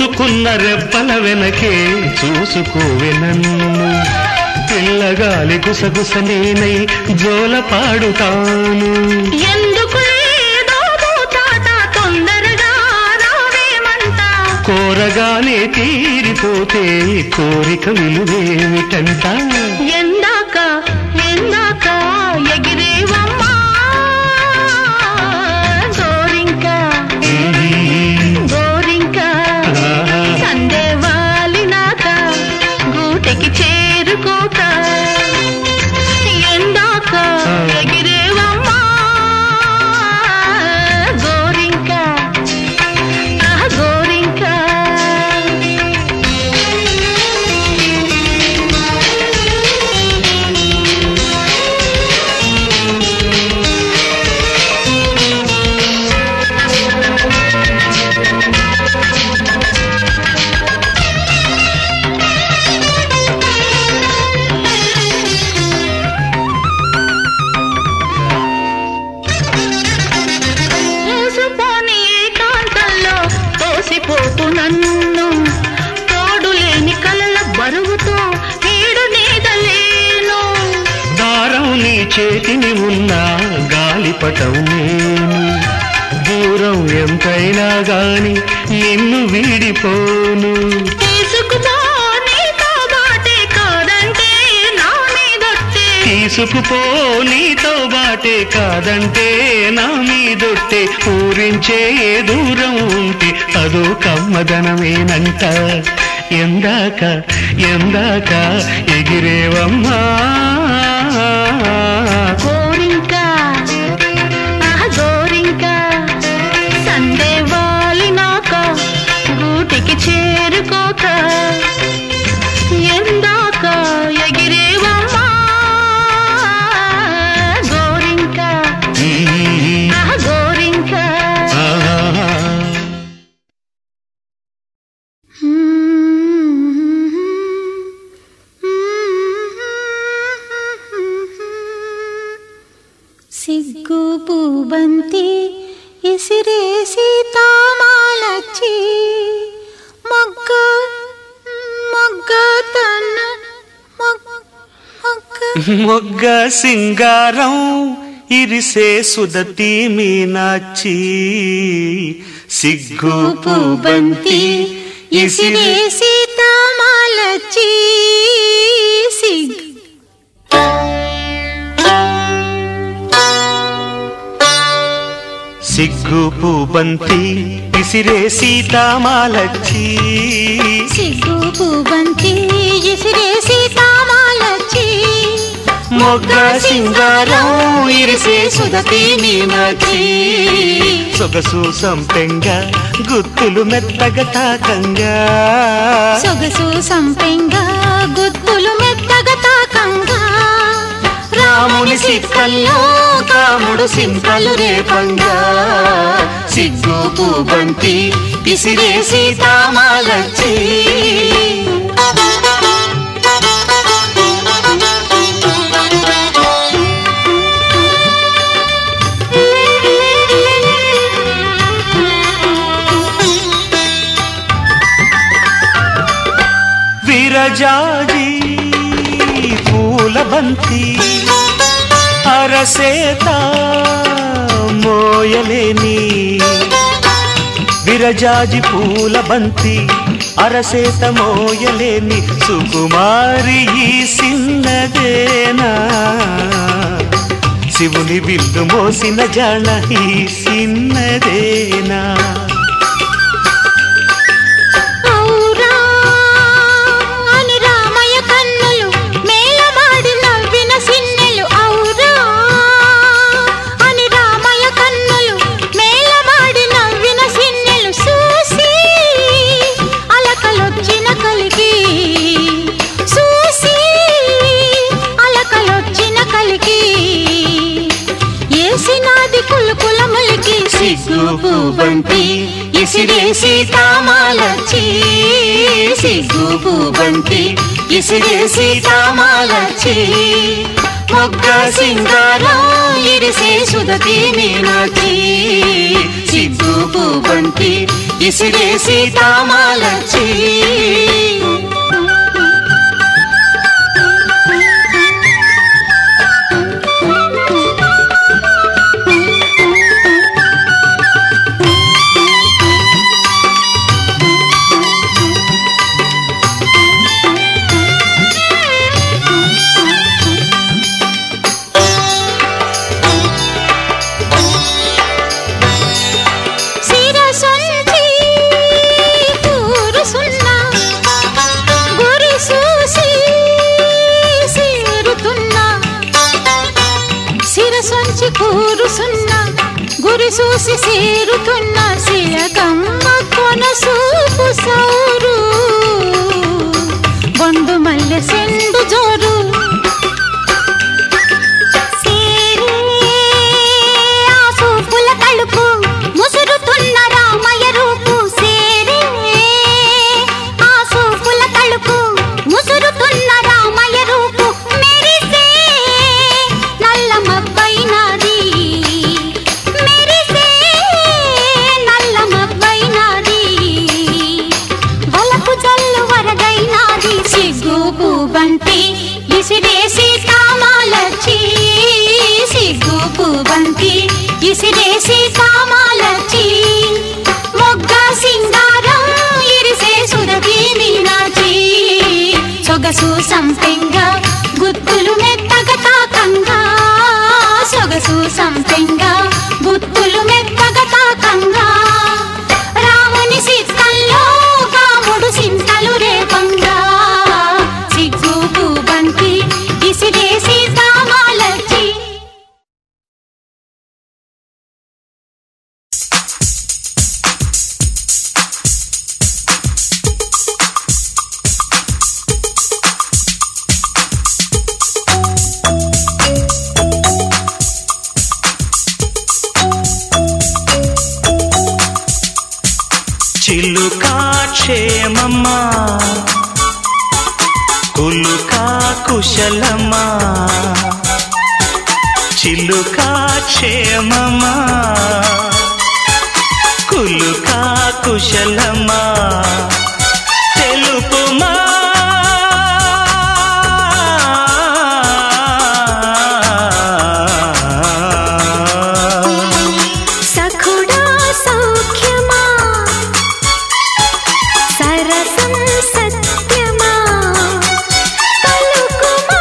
మూసుకున్న రెప్పల వెనకే చూసుకోవే నన్ను పిల్లగాలి గుసగుస నేనై జోల పాడుతాను ఎందుకు లేదో తాత తొందరగా రావేమంట కోరగానే తీరిపోతే కోరిక విలువేమిటంట ఎందాక ఎందాక ఎగిరేవమ్మా గోరింక గోరింక సందే వాలినాక గూటికి చేరుకోక ఎందాక ఎగిరేవమ్మా గోరింక ఆ గోరింక మూసుపోని ఏకాంతంలో తోసిపోతూ నన్ను తోడు లేని కలల బరువుతో ఏడు నీదలేను దారం నీ చేతిని ఉన్న గాలిపటం నేను దూరం ఎంతైనా గాని నిన్ను వీడిపోను తీసుకుపో నీతో బాటే కాదంటే నా మీదొట్టే తీసుకుపో నీతో బాటే కాదంటే నా మీదొట్టే పూరించే దూరం ఉంటే అదో కమ్మదనమేనంట ఎందాక ఎందాక ఎగిరేవమ్మా గోరింక ఆహ గోరింక సందే వాలినాక గూటికి చేరుకోక ఎందాక ఎగిరేవమ్మా గోరింక ఆహ గోరింక ఆహా. సిగ్గు పూబంతి ఇసిరేసి తామాలచ్చి మొగ్గ మొగ్గ తన మొగ్గ మొగ్గ సింగారం ఇరిసే సుదతి మీనాచి సిగ్గు పూబంతి ఇసిరే ఇసిరేసి తామాలచ్చి సిగ్గు సిగ్గు పూబంతి ఇసిరే సీతామాలచ్చి సిగ్గు పూబంతి ఇసిరేసి తామాలచ్చి మొగ్గ సింగారం ఇరిసే సుదతి మీనాచి సొగసు సంపెంగ గుత్తులు మెత్తగ తాకంగా సొగసు సంపెంగా గుత్తులు మెత్తగా తాకంగా రాముని సిక్కల్లో కాముడు సింతలు రేపంగా సిగ్గు పూబంతి ఇసిరే సీతామాలచ్చి విరజాజి పూల బంతి అరసేత మోయలేని విరజాజి పూల బంతి అరసేత మోయలేని సుకుమారి ఈ సిన్నదేనా శివుని విల్లు మోసిన జన ఈ సిన్నదేనా ఔరా అని రామయ్య కన్నులు మేలమాడి నవ్విన సిన్నెలు ఔరా అని రామయ్య కన్నులు మేలమాడి నవ్విన సిన్నెలు చూసి అలకలొచ్చిన కలిగి చూసి అలకలొచ్చిన కలిగి ఏసినాది కులుకుల ములికి సిగ్గు పూబంతి ఇసిరే సీతామాలచ్చి సిగ్గు పూబంతి ఇసిరే సీతామాలచ్చి మొగ్గ సింగారం ఇరిసే సుదతి మీనాకి సిగ్గు బంతి ఇసిరే సీతామాలచ్చి శిరసొంచి కూరుసున్న గురి చూసి సీరుతున్న శిరసొంచి కూరుసున్న గురి చూసి సీరుతున్న శిలకమ్మ కొనసూపు సౌరు బొండు మల్లె సెండు జోరు ఆ సూపుల తలుపు ముసురుతున్న రామయ్య రూపు సేరే ఆ సూపుల తలుపు ముసురుతున్న రామయ్య రూపు మెరిసే నల్ల మబ్బైనాది మెరిసే నల్ల మబ్బైనాది వలపు జల్లు వరదైనాది సిగ్గు బంతి ఇసిరేసి కామాలచ్చి సిగ్గు బంతి ఇసిరేసి కామాలచ్చి మొగ్గ సింగారం ఇరిసే సురభి మీనాచి సొగసు సంపెంగ గుత్తులు మెత్తగ తాకంగా సొగసు సంపెంగ గుత్తులు మెత్తగ తాకంగా రాముని సిద్ధంలో కాముడు సింతలు రేపంగా సిగ్గు బంతి ఇసిరేసి కామాలచ్చి చిలుకా క్షేమమ్మా కులుకా కుశలమా చిలుకా క్షేమమా కులుకా కుశలమా తెలుపుమా సఖుడా సౌఖ్యమా సరసం సత్యమా పలుకుమా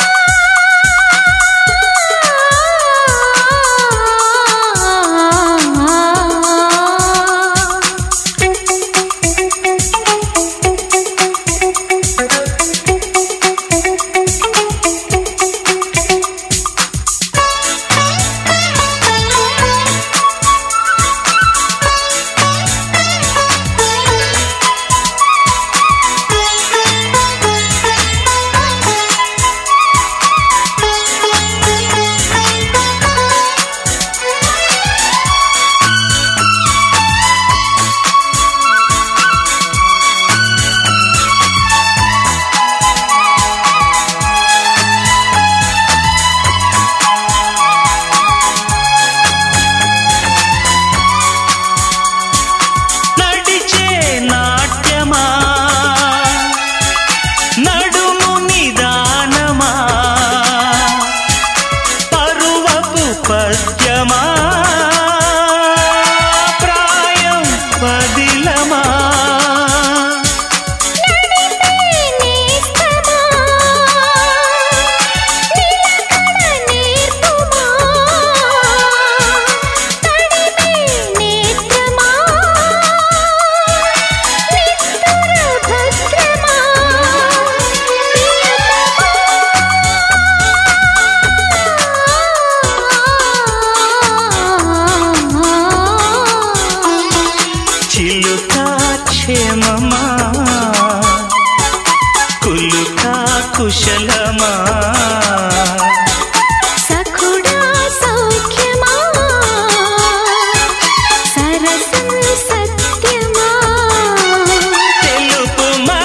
నడిచే నాట్యమా నడుము నిదానమా పరువపు పద్యమా ప్రాయం పదిలమా నేస్తమా నిలకడ నేర్పుమా తడిమే నేత్రమా నిత్తుర భద్రమా చిలుకా క్షేమమా కులుకా కుశలమా సఖుడా సౌఖ్యమా సరసం సత్యమా తెలుపుమా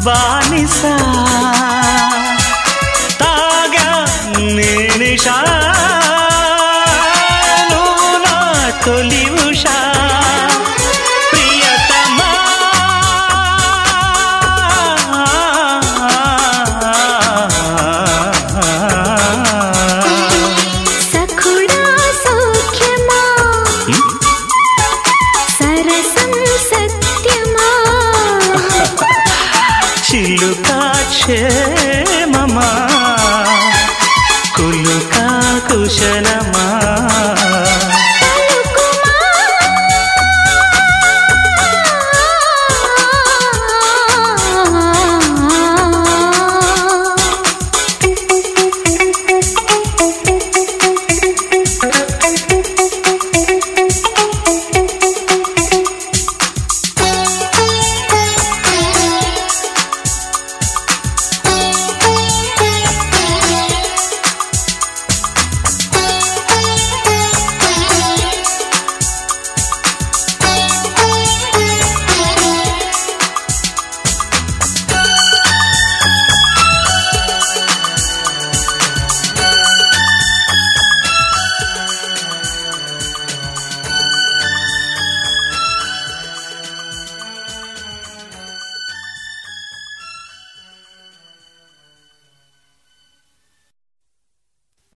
బానిసా తాగా నేనిషా నువ్వు నా తొలి ఉషా ప్రియతమా సఖుడా సౌఖ్యమా సరసం సత్యమా చిలుకా క్షేమమా కులుకా కుశలమా